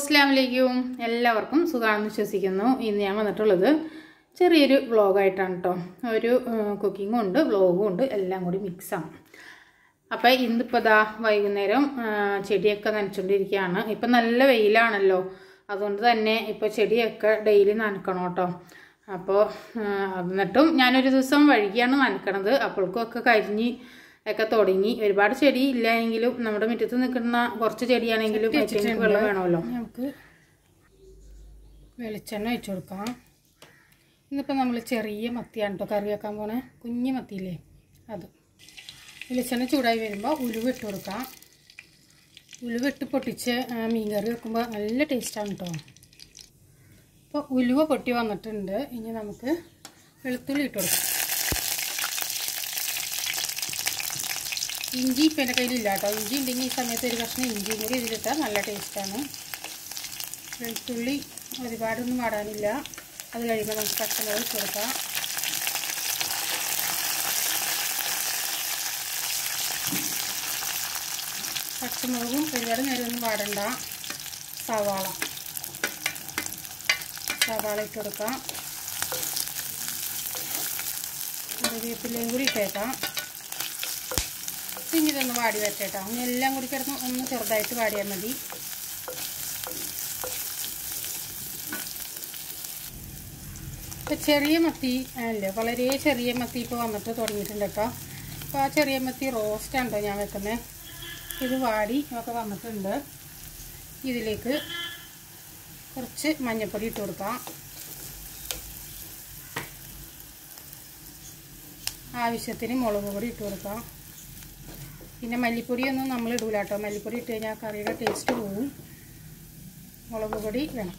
അസ്ലാമലേക്കും എല്ലാവർക്കും സുഖമാണെന്ന് വിശ്വസിക്കുന്നു ഇന്ന് ഞാൻ വന്നിട്ടുള്ളത് ചെറിയൊരു വ്ളോഗായിട്ടാണ് കേട്ടോ ഒരു കുക്കിങ്ങും ഉണ്ട് വ്ളോഗും ഉണ്ട് എല്ലാം കൂടി മിക്സാണ് അപ്പം ഇന്നിപ്പോൾ ദാ വൈകുന്നേരം ആ, ചെടിയൊക്കെ നനച്ചുകൊണ്ടിരിക്കുകയാണ് ഇപ്പം നല്ല വെയിലാണല്ലോ അതുകൊണ്ട് തന്നെ ഇപ്പോൾ ചെടിയൊക്കെ ഡെയിലി നനക്കണം കേട്ടോ അപ്പോൾ എന്നിട്ടും ഞാനൊരു ദിവസം വഴുകിയാണ് നനക്കണത് അപ്പോഴേക്കൊക്കെ കരിഞ്ഞ് ഒക്കെ തുടങ്ങി ഒരുപാട് ചെടി ഇല്ല എങ്കിലും നമ്മുടെ മുറ്റത്ത് നിൽക്കുന്ന കുറച്ച് ചെടിയാണെങ്കിലും അതിലേക്ക് വെള്ളം വേണമല്ലോ നമുക്ക് വെളിച്ചെണ്ണ ഒഴിച്ചു കൊടുക്കാം ഇന്നിപ്പോൾ നമ്മൾ ചെറിയ മത്തിയാണ് കേട്ടോ കറി വെക്കാൻ പോണേ കുഞ്ഞു മത്തിയില്ലേ അത് വെളിച്ചെണ്ണ ചൂടായി വരുമ്പോൾ ഉലുവ ഇട്ട് കൊടുക്കാം ഉലുവ ഇട്ട് പൊട്ടിച്ച് ആ, മീൻ കറി വെക്കുമ്പോൾ നല്ല ടേസ്റ്റാണ് കേട്ടോ അപ്പോൾ ഉലുവ പൊട്ടി വന്നിട്ടുണ്ട് ഇനി നമുക്ക് വെളുത്തുള്ളി ഇട്ട് കൊടുക്കാം ഇഞ്ചി ഇപ്പം എൻ്റെ കയ്യിലില്ല കേട്ടോ ഇഞ്ചി ഉണ്ടെങ്കിൽ ഈ സമയത്ത് ഒരു കഷ്ണം ഇഞ്ചിയും കൂടി ഇതിലിട്ടാൽ നല്ല ടേസ്റ്റാണ് വെളുത്തുള്ളി ഒരുപാടൊന്നും വാടാനില്ല അത് കഴിയുമ്പോൾ നമുക്ക് പച്ചമുളക് ഇട്ട് കൊടുക്കാം പച്ചമുളകും ഒരുപാട് നേരമൊന്നും വാടണ്ട സവാള സവാള ഇട്ട് കൊടുക്കാം കറിവേപ്പിലയും കൂടി ഇട്ടേക്കാം ഇനി ഇതൊന്ന് വാടി വരട്ടെട്ടോ ഇനി എല്ലാം കൂടി കിടന്ന് ഒന്ന് ചെറുതായിട്ട് വാടിയാൽ മതി ഇപ്പം ചെറിയ മത്തി അല്ലേ വളരെ ചെറിയ മത്തി ഇപ്പോൾ വന്നിട്ട് തുടങ്ങിയിട്ടുണ്ട് കേട്ടോ അപ്പോൾ ആ ചെറിയ മത്തി റോസ്റ്റാണ് കേട്ടോ ഞാൻ വെക്കുന്നത് ഇത് വാടി ഒക്കെ വന്നിട്ടുണ്ട് ഇതിലേക്ക് കുറച്ച് മഞ്ഞൾപ്പൊടി ഇട്ട് കൊടുക്കാം ആവശ്യത്തിന് മുളക് പൊടി ഇട്ട് കൊടുക്കാം പിന്നെ മല്ലിപ്പൊടിയൊന്നും നമ്മൾ ഇടൂല കേട്ടോ മല്ലിപ്പൊടി ഇട്ട് കഴിഞ്ഞാൽ കറിയുടെ ടേസ്റ്റ് പോവും മുളക് പൊടി വേണം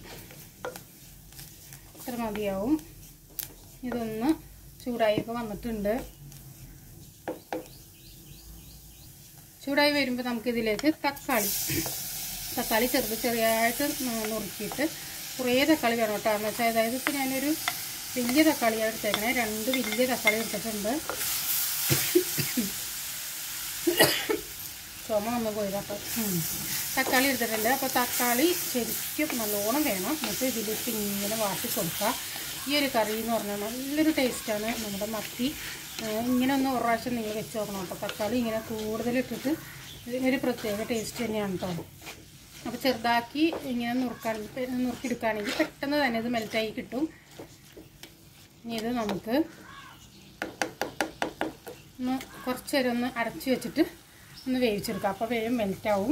ഇത്ര മതിയാവും ഇതൊന്ന് ചൂടായൊക്കെ വന്നിട്ടുണ്ട് ചൂടായി വരുമ്പോൾ നമുക്കിതിലേക്ക് തക്കാളി തക്കാളി ചെറുത് ചെറിയതായിട്ട് നുറുക്കിയിട്ട് കുറേ തക്കാളി വേണം കേട്ടോ എന്ന് വെച്ചാൽ അതായത് ഇപ്പോൾ ഞാനൊരു വലിയ തക്കാളിയാണ് എടുത്തേക്കണേ രണ്ട് വലിയ തക്കാളി എടുത്തിട്ടുണ്ട് ചുമ ഒന്ന് പോയതാട്ടോ തക്കാളി എടുത്തിട്ടുണ്ട് അപ്പോൾ തക്കാളി ശരിക്കും നല്ലോണം വേണം എന്നിട്ട് ഇതിലേക്ക് ഇങ്ങനെ വാട്ടി കൊടുക്കുക ഈ ഒരു കറി എന്ന് പറഞ്ഞാൽ നല്ലൊരു ടേസ്റ്റാണ് നമ്മുടെ മത്തി ഏഹ് ഇങ്ങനെ ഒന്ന് ഒരു പ്രാവശ്യം നിങ്ങൾ വെച്ച് നോക്കണം കേട്ടോ തക്കാളി ഇങ്ങനെ കൂടുതലിട്ടിട്ട് ഇതിനൊരു പ്രത്യേക ടേസ്റ്റ് തന്നെയാണ് കേട്ടോ അപ്പോൾ ചെറുതാക്കി ഇങ്ങനെ നുറുക്കാണെങ്കിൽ നുറുക്കിയെടുക്കുകയാണെങ്കിൽ പെട്ടെന്ന് തന്നെ ഇത് മെൽറ്റായി കിട്ടും ഇനി ഇത് നമുക്ക് ഒന്ന് കുറച്ച് നേരം ഒന്ന് അടച്ച് വെച്ചിട്ട് ഒന്ന് വേവിച്ചെടുക്കാം അപ്പോൾ വേഗം മെൽറ്റാവും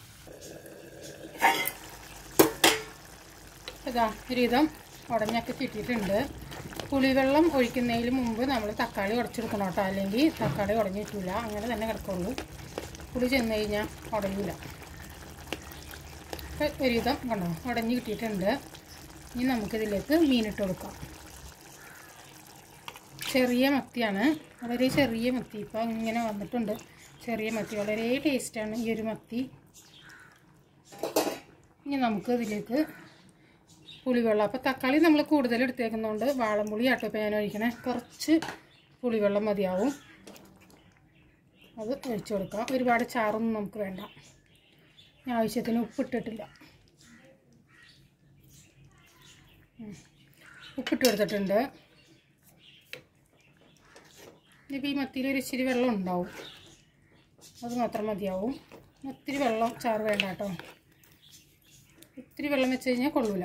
ഇതാ ഒരുവിധം ഉടഞ്ഞൊക്കെ കിട്ടിയിട്ടുണ്ട് പുളിവെള്ളം ഒഴിക്കുന്നതിന് മുമ്പ് നമ്മൾ തക്കാളി ഉടച്ചെടുക്കണം കേട്ടോ അല്ലെങ്കിൽ തക്കാളി ഉടഞ്ഞു കിട്ടില്ല അങ്ങനെ തന്നെ കിടക്കുള്ളൂ പുളി ചെന്ന് കഴിഞ്ഞാൽ ഉടയില്ല അപ്പോൾ ഒരുവിധം കണ്ടോ ഉടഞ്ഞ് കിട്ടിയിട്ടുണ്ട് ഇനി നമുക്കിതിലേക്ക് മീനിട്ട് കൊടുക്കാം ചെറിയ മത്തിയാണ് വളരെ ചെറിയ മത്തി ഇപ്പോൾ ഇങ്ങനെ വന്നിട്ടുണ്ട് ചെറിയ മത്തി വളരെ ടേസ്റ്റാണ് ഈ ഒരു മത്തി ഇനി നമുക്ക് ഇതിലേക്ക് പുളിവെള്ളം അപ്പോൾ തക്കാളി നമ്മൾ കൂടുതൽ എടുത്തേക്കുന്നതുകൊണ്ട് വാളംപുളി ആട്ടോ ഇപ്പോൾ ഞാൻ ഒഴിക്കണേ കുറച്ച് പുളിവെള്ളം മതിയാവും അത് ഒഴിച്ചു കൊടുക്കാം ഒരുപാട് ചാറൊന്നും നമുക്ക് വേണ്ട ഞാൻ ആവശ്യത്തിന് ഉപ്പിട്ടിട്ടില്ല ഉം. ഉപ്പിട്ട് കൊടുത്തിട്ടുണ്ട് ഇനിയിപ്പോൾ ഈ മത്തിയിൽ ഒരു ഇച്ചിരി വെള്ളം ഉണ്ടാവും അത് മാത്രം മതിയാവും ഒത്തിരി വെള്ളം ചാറ് വേണ്ട കേട്ടോ ഒത്തിരി വെള്ളം വെച്ച് കഴിഞ്ഞാൽ കൊള്ളൂല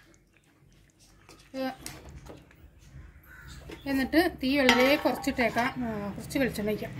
ഏ, എന്നിട്ട് തീ വളരെ കുറച്ചിട്ടേക്കാം ആ, കുറച്ച് വെളിച്ചെണ്ണ ഒഴിക്കാം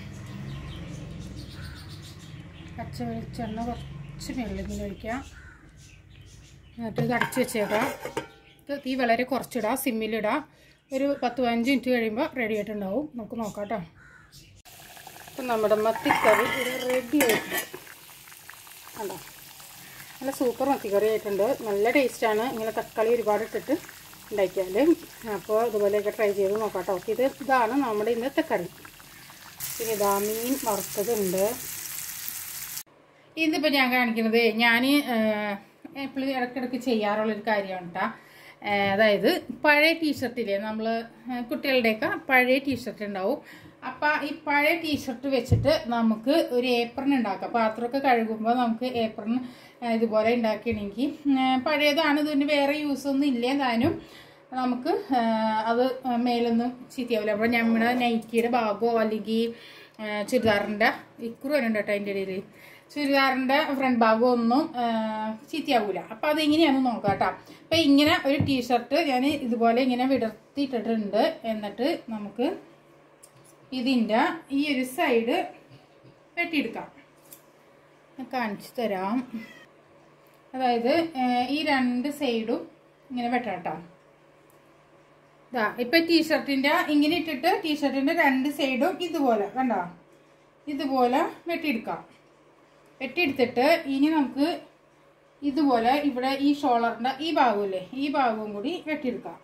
പച്ച വെളിച്ചെണ്ണ കുറച്ച് വെള്ളം ഒഴിക്കാം എന്നിട്ട് ഇത് അടച്ച് വെച്ചേക്കാം ഇത് തീ വളരെ കുറച്ചിടാം സിമ്മിലിടാം ഒരു പത്ത് പതിനഞ്ച് മിനിറ്റ് കഴിയുമ്പോൾ റെഡി ആയിട്ടുണ്ടാവും നമുക്ക് നോക്കാം കേട്ടോ ഇപ്പം നമ്മുടെ മത്തിക്കറി ഇത് റെഡി ആയിട്ടുണ്ട് കണ്ടോ നല്ല സൂപ്പർ മത്തിക്കറി ആയിട്ടുണ്ട് നല്ല ടേസ്റ്റാണ് ഇങ്ങനെ തക്കാളി ഒരുപാട് ഇട്ടിട്ട് ഉണ്ടാക്കിയാൽ അപ്പോൾ ഇതുപോലെയൊക്കെ ട്രൈ ചെയ്ത് നോക്കാം കേട്ടോ ഇത് ഇതാണ് നമ്മുടെ ഇന്നത്തെ കറി പിന്നെ ഇതാ മീൻ വറുത്തതുണ്ട് ഇന്നിപ്പോൾ ഞാൻ കാണിക്കുന്നത് ഞാൻ എപ്പോഴും ഇടയ്ക്കിടയ്ക്ക് ചെയ്യാറുള്ളൊരു കാര്യമാണ് കേട്ടോ അതായത് പഴയ ടീഷർട്ടില്ലേ നമ്മൾ കുട്ടികളുടെയൊക്കെ പഴയ ടീഷർട്ട് ഉണ്ടാവും അപ്പം ഈ പഴയ ടീഷർട്ട് വെച്ചിട്ട് നമുക്ക് ഒരു ഏപ്രൺ ഉണ്ടാക്കാം പാത്രമൊക്കെ കഴുകുമ്പോൾ നമുക്ക് ഏപ്രൺ ഇതുപോലെ ഉണ്ടാക്കിയണമെങ്കിൽ പഴയതാണ് ഇതിന് വേറെ യൂസ് ഒന്നും ഇല്ല താനും നമുക്ക് ആ, അത് മേലൊന്നും ചീത്തയാവില്ല അപ്പോൾ നമ്മുടെ നൈറ്റിയുടെ ഭാഗമോ അല്ലെങ്കിൽ ആ, ചുരിദാറിൻ്റെ ഇക്കുറു വരുന്നുണ്ട് കേട്ടോ അതിൻ്റെ ഇടയിൽ ചുരിദാറിൻ്റെ ഫ്രണ്ട് ഭാഗമോ ഒന്നും ആ, ചീത്തയാവൂല അപ്പം അത് ഇങ്ങനെയാണെന്ന് നോക്കാം കേട്ടോ അപ്പം ഇങ്ങനെ ഒരു ടീഷർട്ട് ഞാൻ ഇതുപോലെ ഇങ്ങനെ വിടർത്തിയിട്ടിട്ടുണ്ട് എന്നിട്ട് നമുക്ക് ഇതിൻ്റെ ഈ ഒരു സൈഡ് വെട്ടിയെടുക്കാം ഞാൻ കാണിച്ചു തരാം അതായത് ഏഹ്, ഈ രണ്ട് സൈഡും ഇങ്ങനെ വെട്ടാട്ടോ ഇതാ ഇപ്പൊ ടീഷർട്ടിന്റെ ഇങ്ങനെ ഇട്ടിട്ട് ടീഷർട്ടിന്റെ രണ്ട് സൈഡും ഇതുപോലെ കണ്ടോ ഇതുപോലെ വെട്ടിയെടുക്കാം വെട്ടിയെടുത്തിട്ട് ഇനി നമുക്ക് ഇതുപോലെ ഇവിടെ ഈ ഷോളറിന്റെ ഈ ഭാഗമില്ലേ ഈ ഭാഗവും കൂടി വെട്ടിയെടുക്കാം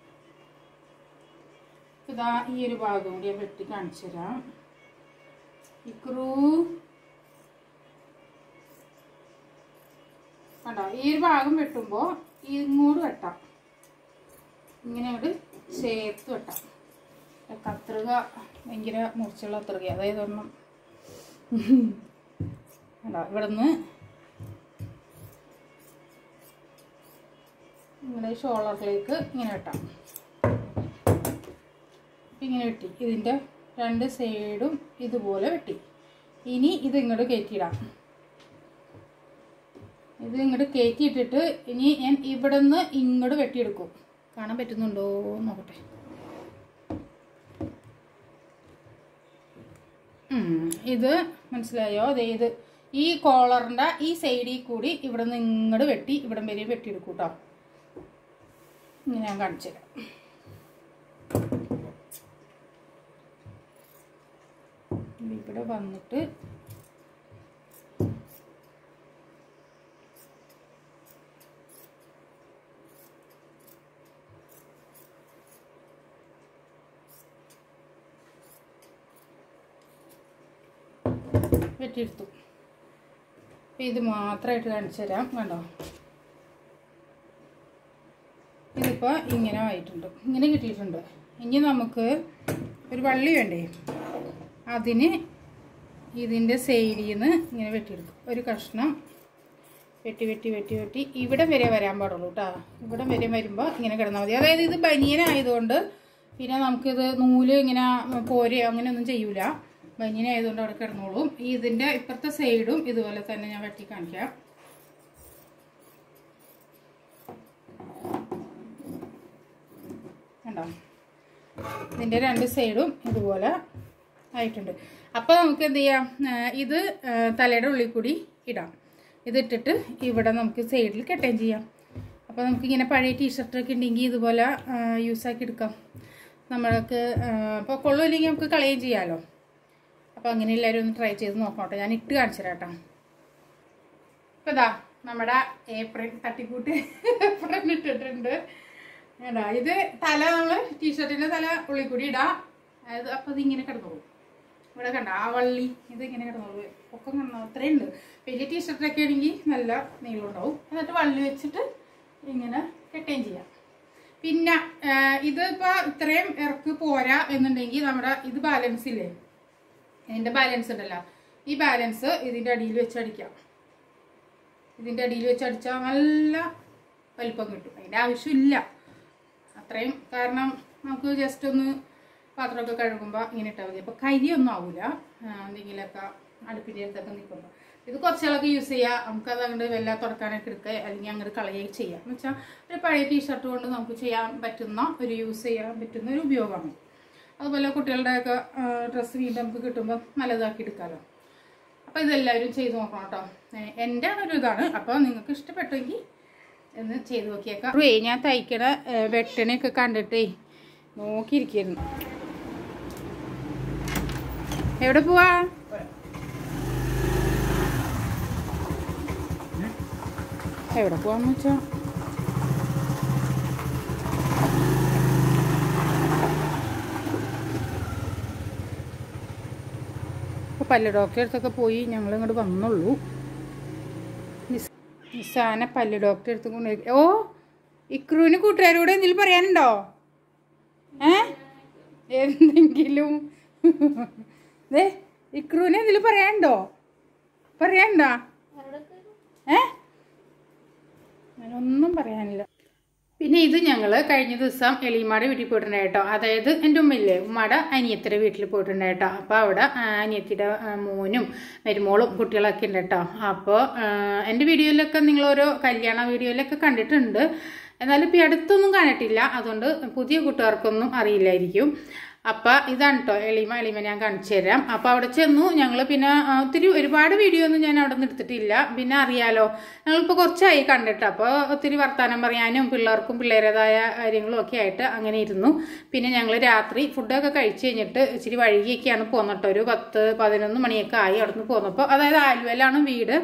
ഇതാ ഈ ഒരു ഭാഗം കൂടി ഞാൻ വെട്ടി കാണിച്ചു തരാം ഇക്രൂ കണ്ടോ ഈ ഒരു ഭാഗം വെട്ടുമ്പോൾ ഇങ്ങോട്ട് വെട്ടാം ഇങ്ങനെ അങ്ങോട്ട് ചേർത്ത് വെട്ടാം കത്രിക ഭയങ്കര മുറിച്ചുള്ള കത്രിക അതായത് ഒന്നും കണ്ടോ ഇവിടെ നിന്ന് ഇങ്ങനെ ഷോളറിലേക്ക് ഇങ്ങനെ വെട്ടാം ഇങ്ങനെ വെട്ടി ഇതിൻ്റെ രണ്ട് സൈഡും ഇതുപോലെ വെട്ടി ഇനി ഇത് ഇങ്ങോട്ട് കയറ്റിയിടാം ഇത് ഇങ്ങോട്ട് കയറ്റിയിട്ടിട്ട് ഇനി ഞാൻ ഇവിടെ നിന്ന് ഇങ്ങോട്ട് വെട്ടിയെടുക്കും കാണാൻ പറ്റുന്നുണ്ടോ എന്ന് നോക്കട്ടെ ഉം, ഇത് മനസ്സിലായോ അതെ ഇത് ഈ കോളറിൻ്റെ ഈ സൈഡിൽ കൂടി ഇവിടെ നിന്ന് ഇങ്ങോട്ട് വെട്ടി ഇവിടം വരെ വെട്ടിയെടുക്കും കേട്ടോ ഇങ്ങനെ ഞാൻ കാണിച്ചു തരാം ഇവിടെ വന്നിട്ട് വെട്ടിയെടുത്തു അപ്പം ഇത് മാത്രമായിട്ട് കാണിച്ചു തരാം കണ്ടോ ഇതിപ്പോൾ ഇങ്ങനെ ആയിട്ടുണ്ട് ഇങ്ങനെ കിട്ടിയിട്ടുണ്ട് ഇനി നമുക്ക് ഒരു വള്ളി വേണ്ടേ അതിന് ഇതിൻ്റെ സൈഡിൽ നിന്ന് ഇങ്ങനെ വെട്ടിയെടുക്കും ഒരു കഷ്ണം വെട്ടി വെട്ടി വെട്ടി വെട്ടി ഇവിടം വരെ വരാൻ പാടുള്ളൂ കേട്ടോ ഇവിടം വരെ വരുമ്പോൾ ഇങ്ങനെ കിടന്നാൽ മതി അതായത് ഇത് ബനിയനായതുകൊണ്ട് പിന്നെ നമുക്കിത് നൂല് ഇങ്ങനെ പോരെ അങ്ങനെയൊന്നും ചെയ്യൂല ബനിയനായതുകൊണ്ട് അവിടെ കിടന്നോളും ഈ ഇതിൻ്റെ ഇപ്പുറത്തെ സൈഡും ഇതുപോലെ തന്നെ ഞാൻ വെട്ടി കാണിക്കാം കണ്ടോ ഇതിൻ്റെ രണ്ട് സൈഡും ഇതുപോലെ ആയിട്ടുണ്ട് അപ്പോൾ നമുക്ക് എന്ത് ചെയ്യാം ആ, ഇത് ആ, തലയുടെ ഉള്ളിൽ കൂടി ഇടാം ഇതിട്ടിട്ട് ഇവിടെ നമുക്ക് സൈഡിൽ കെട്ടുകയും ചെയ്യാം അപ്പോൾ നമുക്കിങ്ങനെ പഴയ ടീഷർട്ടൊക്കെ ഉണ്ടെങ്കിൽ ഇതുപോലെ യൂസാക്കി എടുക്കാം നമ്മൾക്ക് അപ്പോൾ കൊള്ളുമില്ലെങ്കിൽ നമുക്ക് കളയുകയും ചെയ്യാമല്ലോ അപ്പോൾ അങ്ങനെ എല്ലാവരും ഒന്ന് ട്രൈ ചെയ്ത് നോക്കട്ടെ ഞാൻ ഇട്ട് കാണിച്ചു തരാം കേട്ടോ ഇപ്പം ഇതാ നമ്മുടെ ഏപ്രിൽ തട്ടിക്കൂട്ട് ഏപ്രിൽ ഇട്ടിട്ടുണ്ട് ഏടാ ഇത് തല നമ്മൾ ടീഷർട്ടിൻ്റെ തല ഉള്ളിൽ കൂടി ഇടാം അതായത് അപ്പോൾ ഇതിങ്ങനെ കിടന്നോളൂ ഇവിടെ കണ്ട ആ വള്ളി ഇത് ഇങ്ങനെ കിടന്നോളൂ പൊക്കം കണ്ടോ അത്രയും ഉണ്ട് വലിയ ടീഷർട്ടൊക്കെ ആണെങ്കിൽ നല്ല നീളം ഉണ്ടാവും എന്നിട്ട് വള്ളി വെച്ചിട്ട് ഇങ്ങനെ കെട്ടുകയും ചെയ്യാം പിന്നെ ആ, ഇതിപ്പോൾ ഇത്രയും ഇറക്ക് പോരാ എന്നുണ്ടെങ്കിൽ നമ്മുടെ ഇത് ബാലൻസ് ഇല്ലേ ഇതിൻ്റെ ബാലൻസ് ഉണ്ടല്ലോ ഈ ബാലൻസ് ഇതിൻ്റെ അടിയിൽ വെച്ച് അടിക്കാം ഇതിൻ്റെ അടിയിൽ വെച്ച് അടിച്ചാൽ നല്ല വലിപ്പം കിട്ടും അതിൻ്റെ ആവശ്യമില്ല അത്രയും കാരണം നമുക്ക് ജസ്റ്റ് ഒന്ന് പാത്രമൊക്കെ കഴുകുമ്പോൾ ഇങ്ങനെ ഇട്ടാൽ മതി അപ്പോൾ കരിയൊന്നും ആവില്ല എന്തെങ്കിലുമൊക്കെ അടുപ്പിൻ്റെ അടുത്തൊക്കെ നിൽക്കുമ്പോൾ ഇത് കുറച്ചുകളൊക്കെ യൂസ് ചെയ്യുക നമുക്കത് അങ്ങോട്ട് വല്ല തുറക്കാനൊക്കെ എടുക്കുക അല്ലെങ്കിൽ അങ്ങോട്ട് കളയുകയും ചെയ്യാം എന്ന് വെച്ചാൽ ഒരു പഴയ ടീഷർട്ട് കൊണ്ട് നമുക്ക് ചെയ്യാൻ പറ്റുന്ന ഒരു യൂസ് ചെയ്യാൻ പറ്റുന്ന ഒരു ഉപയോഗമാണ് അതുപോലെ കുട്ടികളുടെയൊക്കെ ഡ്രസ്സ് വീണ്ടും നമുക്ക് കിട്ടുമ്പോൾ നല്ലതാക്കി എടുക്കാമല്ലോ അപ്പോൾ ഇതെല്ലാവരും ചെയ്ത് നോക്കണം കേട്ടോ ഏഹ് എൻ്റെ ഒരു ഇതാണ് അപ്പോൾ നിങ്ങൾക്ക് ഇഷ്ടപ്പെട്ടെങ്കിൽ എന്ന് ചെയ്ത് നോക്കിയേക്കാം റേ ഞാൻ തയ്ക്കണ ഏഹ് വെട്ടണയൊക്കെ കണ്ടിട്ടേ നോക്കിയിരിക്കുന്നു എവിടെ പോവാ എവിടെ പോവാന്ന് വെച്ചാ അപ്പോൾ പല്ല് ഡോക്ടറെ അടുത്തൊക്കെ പോയി ഞങ്ങൾ ഇങ്ങോട്ട് വന്നുള്ളൂ നിസ്- നിസാന പല്ല് ഡോക്ടറെ അടുത്ത് കൊണ്ട് ഓ ഇക്രൂവിന് കൂട്ടുകാരോട് എന്തെങ്കിലും പറയാനുണ്ടോ ഏ എന്തെങ്കിലും ദേ ഇക്രൂനെ എന്തെങ്കിലും പറയാനുണ്ടോ പറയാനുണ്ടോ ഏ ഞാനൊന്നും പറയാനില്ല പിന്നെ ഇത് ഞങ്ങൾ കഴിഞ്ഞ ദിവസം എളിയമ്മയുടെ വീട്ടിൽ പോയിട്ടുണ്ടായി കേട്ടോ അതായത് എൻ്റെ ഉമ്മയില്ലേ ഉമ്മയുടെ അനിയത്തിയുടെ വീട്ടിൽ പോയിട്ടുണ്ടായി കേട്ടോ അപ്പോൾ അവിടെ ആ, അനിയത്തിയുടെ ആ, മോനും മരുമോളും കുട്ടികളൊക്കെ ഉണ്ട് കേട്ടോ അപ്പോൾ എൻ്റെ വീഡിയോയിലൊക്കെ നിങ്ങൾ ഓരോ കല്യാണ വീഡിയോയിലൊക്കെ കണ്ടിട്ടുണ്ട് എന്നാലും ഇപ്പോൾ ഈ അടുത്തൊന്നും കണ്ടിട്ടില്ല അതുകൊണ്ട് പുതിയ കൂട്ടുകാർക്കൊന്നും അറിയില്ലായിരിക്കും അപ്പം ഇതാണ് കേട്ടോ എളിമ എളിമ ഞാൻ കാണിച്ചു തരാം അപ്പോൾ അവിടെ ചെന്നു ഞങ്ങൾ പിന്നെ ആ, ഒത്തിരി ഒരുപാട് വീഡിയോ ഒന്നും ഞാൻ അവിടെ നിന്ന് എടുത്തിട്ടില്ല പിന്നെ അറിയാലോ ഞങ്ങളിപ്പോൾ കുറച്ചായി കണ്ടിട്ട് അപ്പോൾ ഒത്തിരി വർത്തമാനം പറയാനും പിള്ളേർക്കും പിള്ളേരേതായ കാര്യങ്ങളും ഒക്കെ ആയിട്ട് അങ്ങനെ ഇരുന്നു പിന്നെ ഞങ്ങൾ രാത്രി ഫുഡൊക്കെ കഴിച്ച് കഴിഞ്ഞിട്ട് ഇച്ചിരി വഴുകിയൊക്കെയാണ് പോന്നിട്ടോ ഒരു പത്ത് പതിനൊന്ന് മണിയൊക്കെ ആയി അവിടെ നിന്ന് പോന്നപ്പോൾ അതായത് ആലുവയിലാണ് വീട്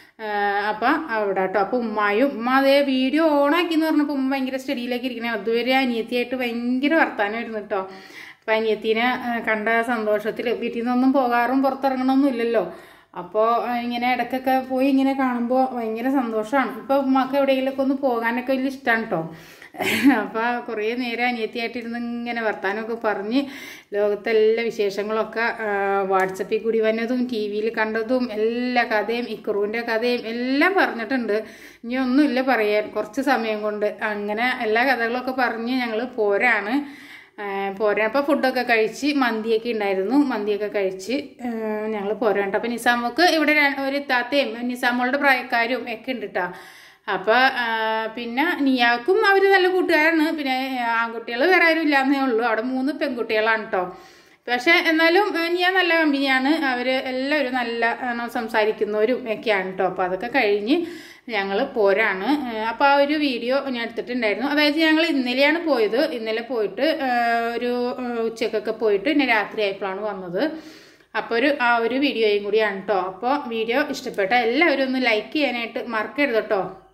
അപ്പം അവിടെ കേട്ടോ അപ്പോൾ ഉമ്മായും ഉമ്മ അതേ വീഡിയോ ഓണാക്കി എന്ന് പറഞ്ഞപ്പോൾ ഉമ്മ ഭയങ്കര സ്റ്റഡിയിലേക്ക് ഇരിക്കണേ അതുവരെ അനിയത്തിയായിട്ട് ഭയങ്കര വർത്താനമായിരുന്നു കേട്ടോ അപ്പം അനിയത്തിനെ ആ, കണ്ട സന്തോഷത്തിൽ വീട്ടിൽ നിന്നൊന്നും പോകാറും പുറത്തിറങ്ങണമൊന്നും ഇല്ലല്ലോ അപ്പോൾ ഇങ്ങനെ ഇടയ്ക്കൊക്കെ പോയി ഇങ്ങനെ കാണുമ്പോൾ ഭയങ്കര സന്തോഷമാണ് ഇപ്പോൾ ഉമ്മക്ക് എവിടെയെങ്കിലുമൊക്കെ ഒന്ന് പോകാനൊക്കെ വലിയ ഇഷ്ടമാണ് കേട്ടോ അപ്പോൾ കുറേ നേരം അനിയത്തിയായിട്ടിരുന്ന് ഇങ്ങനെ വർത്താനമൊക്കെ പറഞ്ഞ് ലോകത്തെ എല്ലാ വിശേഷങ്ങളൊക്കെ ആ, വാട്സപ്പിൽ കൂടി വന്നതും ടി വിയിൽ കണ്ടതും എല്ലാ കഥയും ഇക്രൂവിൻ്റെ കഥയും എല്ലാം പറഞ്ഞിട്ടുണ്ട് ഇനി ഒന്നുമില്ല പറയാൻ കുറച്ച് സമയം കൊണ്ട് അങ്ങനെ എല്ലാ കഥകളൊക്കെ പറഞ്ഞ് ഞങ്ങൾ പോരാണ് പോരാ അപ്പോൾ ഫുഡൊക്കെ കഴിച്ച് മന്തിയൊക്കെ ഉണ്ടായിരുന്നു മന്തിയൊക്കെ കഴിച്ച് ഞങ്ങൾ പോരാണ്ട് അപ്പോൾ നിസാമോക്ക് ഇവിടെ ര- ഒരു താത്തയും നിസാമോളുടെ പ്രായക്കാരും ഒക്കെ ഉണ്ട് കേട്ടോ അപ്പോൾ പിന്നെ നിയാക്കും അവർ നല്ല കൂട്ടുകാരാണ് പിന്നെ ആൺകുട്ടികൾ വേറെ ആരും ഇല്ലാന്നേ ഉള്ളൂ അവിടെ മൂന്ന് പെൺകുട്ടികളാണ് കേട്ടോ പക്ഷെ എന്നാലും ഏഹ്, നിയ നല്ല കമ്പനിയാണ് അവർ എല്ലാവരും നല്ല ആണ് സംസാരിക്കുന്നവരും ഒക്കെയാണ് കേട്ടോ അപ്പോൾ അതൊക്കെ കഴിഞ്ഞ് ഞങ്ങൾ പോരാണ് അപ്പോൾ ആ ഒരു വീഡിയോ ഞാൻ എടുത്തിട്ടുണ്ടായിരുന്നു അതായത് ഞങ്ങൾ ഇന്നലെയാണ് പോയത് ഇന്നലെ പോയിട്ട് ഏഹ്, ഒരു ഏഹ്, ഉച്ചക്കൊക്കെ പോയിട്ട് പിന്നെ രാത്രി ആയപ്പോഴാണ് വന്നത് അപ്പോൾ ഒരു ആ ഒരു വീഡിയോയും കൂടിയാണ് കേട്ടോ അപ്പോൾ വീഡിയോ ഇഷ്ടപ്പെട്ട എല്ലാവരും ഒന്ന് ലൈക്ക് ചെയ്യാനായിട്ട് മറക്കരുത് കേട്ടോ